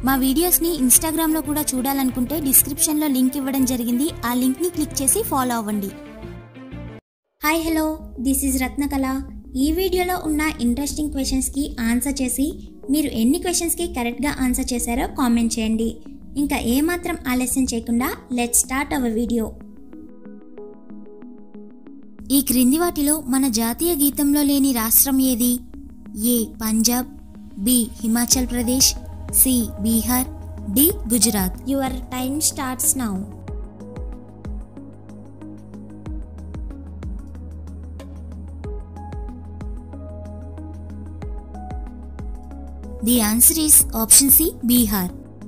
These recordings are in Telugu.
మా వీడియోస్ని ఇన్స్టాగ్రామ్లో కూడా చూడాలనుకుంటే డిస్క్రిప్షన్లో లింక్ ఇవ్వడం జరిగింది ఆ లింక్ని క్లిక్ చేసి ఫాలో అవ్వండి hi hello this is Ratnakala ఈ వీడియోలో ఉన్న ఇంట్రెస్టింగ్ క్వశ్చన్స్కి ఆన్సర్ చేసి మీరు ఎన్ని క్వశ్చన్స్కి కరెక్ట్గా ఆన్సర్ చేశారో కామెంట్ చేయండి ఇంకా ఏమాత్రం ఆలస్యం చేయకుండా లెట్ స్టార్ట్ అవర్ వీడియో ఈ క్రింది వాటిలో మన జాతీయ గీతంలో లేని రాష్ట్రం ఏది A Punjab B Himachal Pradesh C Bihar D Gujarat your time starts now the answer is option C Bihar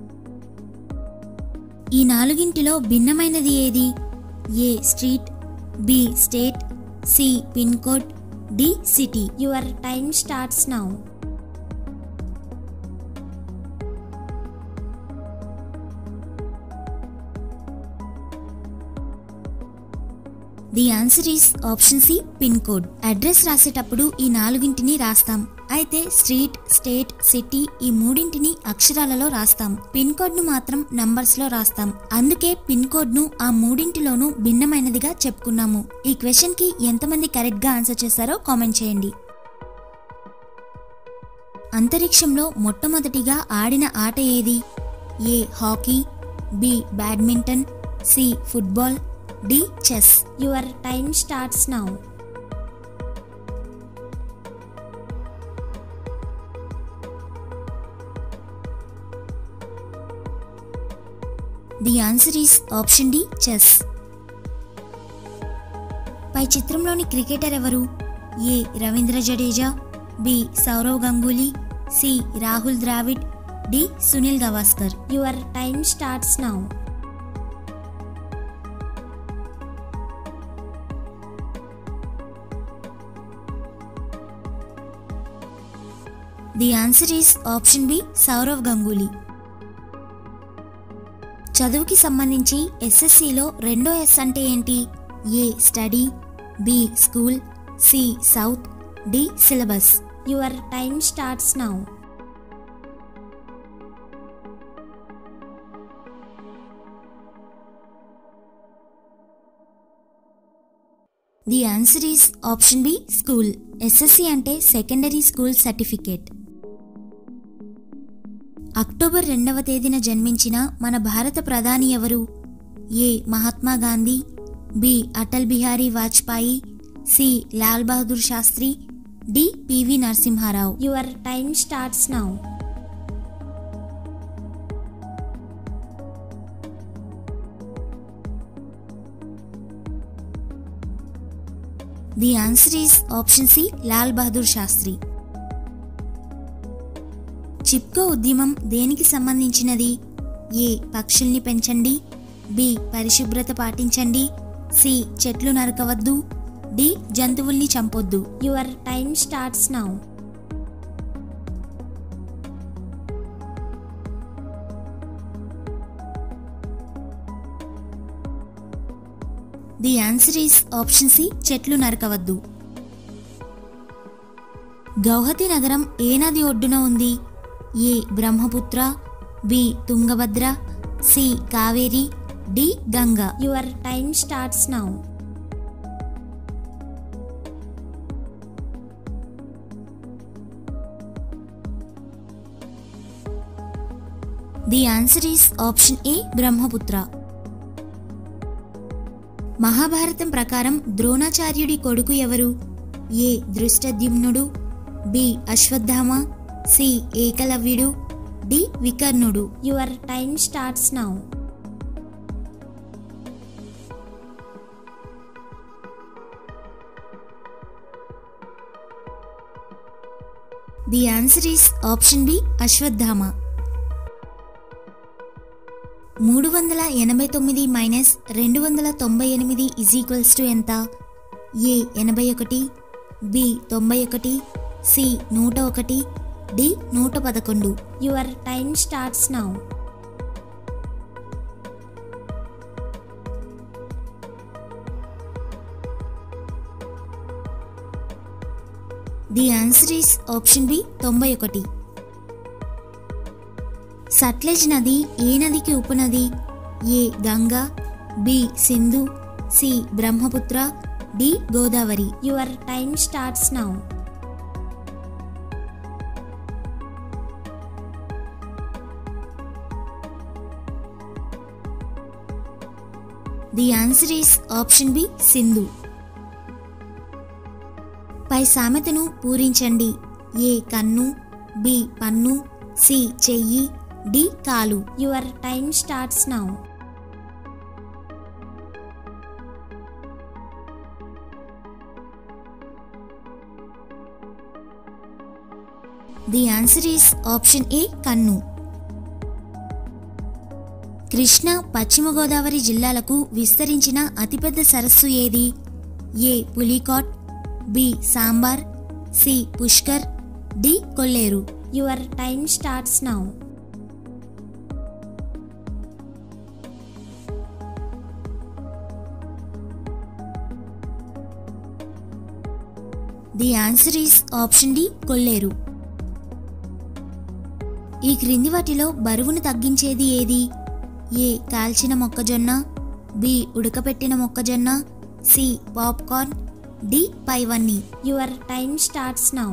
ఈ నాలుగింటిలో భిన్నమైనది ఏది A street B state C pin code D city your time starts now the answer is option C pin code address రాసేటప్పుడు ఈ నాలుగింటిని రాస్తాం అయితే స్ట్రీట్ స్టేట్ సిటీ ఈ మూడింటిని అక్షరాలలో రాస్తాం పిన్ కోడ్ ను మాత్రం నంబర్స్ లో రాస్తాం అందుకే పిన్ కోడ్ ను ఆ మూడింటిలోనూ భిన్నమైనదిగా చెప్పుకున్నాము ఈ క్వశ్చన్ కి ఎంతమంది కరెక్ట్ గా ఆన్సర్ చేశారో కామెంట్ చేయండి అంతరిక్షంలో మొట్టమొదటిగా ఆడిన ఆట ఏది A hockey B badminton C football D chess your time starts now the answer is option D chess పై చిత్రంలోని క్రికెటర్ ఎవరు A Ravindra Jadeja B Sourav Ganguly C Rahul Dravid D Sunil Gavaskar your time starts now the answer is option B Sourav Ganguly చదువుకి సంబంధించి ఎస్ఎస్సిలో రెండో ఎస్ అంటే ఏంటి A study B school C south D syllabus your time starts now the answer is option B school SSC అంటే సెకండరీ స్కూల్ సర్టిఫికేట్ అక్టోబర్ రెండవ తేదీన జన్మించిన మన భారత ప్రధాని ఎవరు A Mahatma Gandhi B Atal Bihari Vajpayee C Lal Bahadur Shastri D PV Narasimha Rao your time starts now the answer is option C Lal Bahadur Shastri Chipko ఉద్యమం దేనికి సంబంధించినది ఏ పక్షుల్ని పెంచండి బి పరిశుభ్రత పాటించండి సి చెట్లు నరకవద్దు డి జంతువుల్ని చంపొద్దు your time starts now the answer is option C చెట్లు నరకవద్దు గౌహతి నగరం ఏ నది ఒడ్డున ఉంది A Brahmaputra B Tungabhadra C Kaveri D Ganga your time starts now the answer is option A Brahmaputra Mahabharatam ప్రకారం ద్రోణాచార్యుడి కొడుకు ఎవరు ఏ దృష్టద్యుమ్నుడు బి అశ్వత్థామ సి ఏకలవ్యుడు డి వికర్ణుడు your time starts now the answer is option B Ashwatthama మూడు వందల ఎనభై తొమ్మిది మైనస్ రెండు వందల తొంభై ఎనిమిది ఇజ్ ఈక్వల్స్ టు ఎంత ఏ ఎనభై ఒకటి బి తొంభై ఒకటి సి నూట ఒకటి డి నూట పదకొండు your time starts now the answer is option B తొంభై ఒకటి సట్లెజ్ నది ఏ నదికి ఉపనది A Ganga B Sindhu C Brahmaputra D Godavari your time starts now the answer is option B Sindhu పై సామెతను పూరించండి ఏ కన్ను బి పన్ను సి చెయ్యి డి కాలు your time starts now the answer is option A కన్ను కృష్ణ పశ్చిమ గోదావరి జిల్లాలకు విస్తరించిన అతిపెద్ద సరస్సు ఏది A Pulicat B sambar C Pushkar D Kolleru your time starts now the answer is option D Kolleru ఈ క్రింది వాటిలో బరువును తగ్గించేది ఏది ఏ కాల్చిన మొక్కజొన్న బి ఉడకపెట్టిన మొక్కజొన్న సి పాప్కార్న్ డి పైవన్నీ your time starts now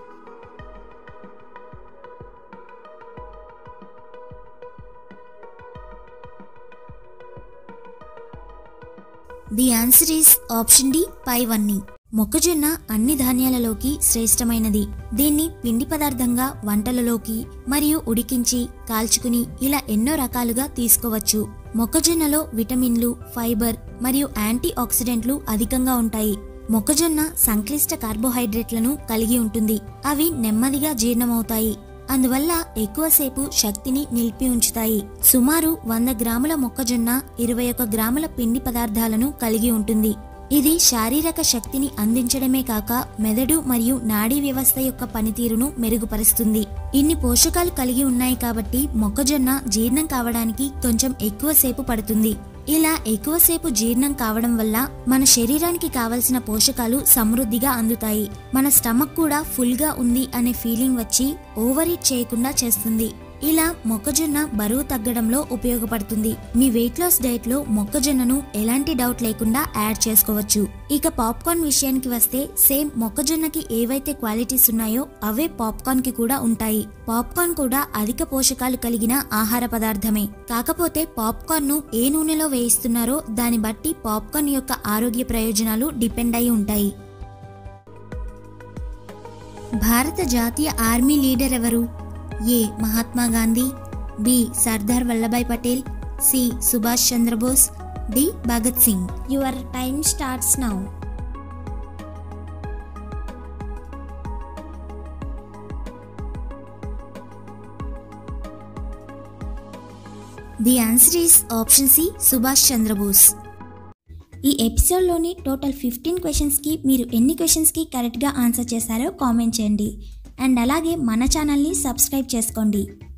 the answer is option D పైవన్నీ మొక్కజొన్న అన్ని ధాన్యాలలోకి శ్రేష్టమైనది దీన్ని పిండి పదార్థంగా వంటలలోకి మరియు ఉడికించి కాల్చుకుని ఇలా ఎన్నో రకాలుగా తీసుకోవచ్చు మొక్కజొన్నలో విటమిన్లు ఫైబర్ మరియు యాంటీ ఆక్సిడెంట్లు అధికంగా ఉంటాయి మొక్కజొన్న సంక్లిష్ట కార్బోహైడ్రేట్లను కలిగి ఉంటుంది అవి నెమ్మదిగా జీర్ణమవుతాయి అందువల్ల ఎక్కువసేపు శక్తిని నిలిపి ఉంచుతాయి సుమారు వంద గ్రాముల మొక్కజొన్న ఇరవై ఒక గ్రాముల పిండి పదార్థాలను కలిగి ఉంటుంది ఇది శారీరక శక్తిని అందించడమే కాక మెదడు మరియు నాడీ వ్యవస్థ యొక్క పనితీరును మెరుగుపరుస్తుంది ఇన్ని పోషకాలు కలిగి ఉన్నాయి కాబట్టి మొక్కజొన్న జీర్ణం కావడానికి కొంచెం ఎక్కువసేపు పడుతుంది ఇలా ఎక్కువసేపు జీర్ణం కావడం వల్ల మన శరీరానికి కావలసిన పోషకాలు సమృద్ధిగా అందుతాయి మన స్టమక్ కూడా ఫుల్ గా ఉంది అనే ఫీలింగ్ వచ్చి ఓవర్ ఈట్ చేయకుండా చేస్తుంది ఇలా మొక్కజొన్న బరువు తగ్గడంలో ఉపయోగపడుతుంది మీ వెయిట్ లాస్ డైట్ లో మొక్కజొన్నను ఎలాంటి డౌట్ లేకుండా యాడ్ చేసుకోవచ్చు ఇక పాప్కార్న్ విషయానికి వస్తే సేమ్ మొక్కజొన్నకి ఏవైతే క్వాలిటీస్ ఉన్నాయో అవే పాప్కార్న్ కి కూడా ఉంటాయి పాప్కార్న్ కూడా అధిక పోషకాలు కలిగిన ఆహార పదార్థమే కాకపోతే పాప్కార్న్ ను ఏ నూనెలో వేయిస్తున్నారో దాన్ని బట్టి పాప్కార్న్ యొక్క ఆరోగ్య ప్రయోజనాలు డిపెండ్ అయి ఉంటాయి భారత జాతీయ ఆర్మీ లీడర్ ఎవరు A Mahatma Gandhi B Sardar Vallabhbhai Patel C Subhash Chandrabose D Bhagat Singh your time starts now the answer is option C Subhash Chandrabose ఈ ఎపిసోడ్లోని టోటల్ ఫిఫ్టీన్ క్వశ్చన్స్కి మీరు ఎన్ని క్వశ్చన్స్కి కరెక్ట్గా ఆన్సర్ చేశారో కామెంట్ చేయండి అండ్ అలాగే మన ఛానల్ని సబ్స్క్రైబ్ చేసుకోండి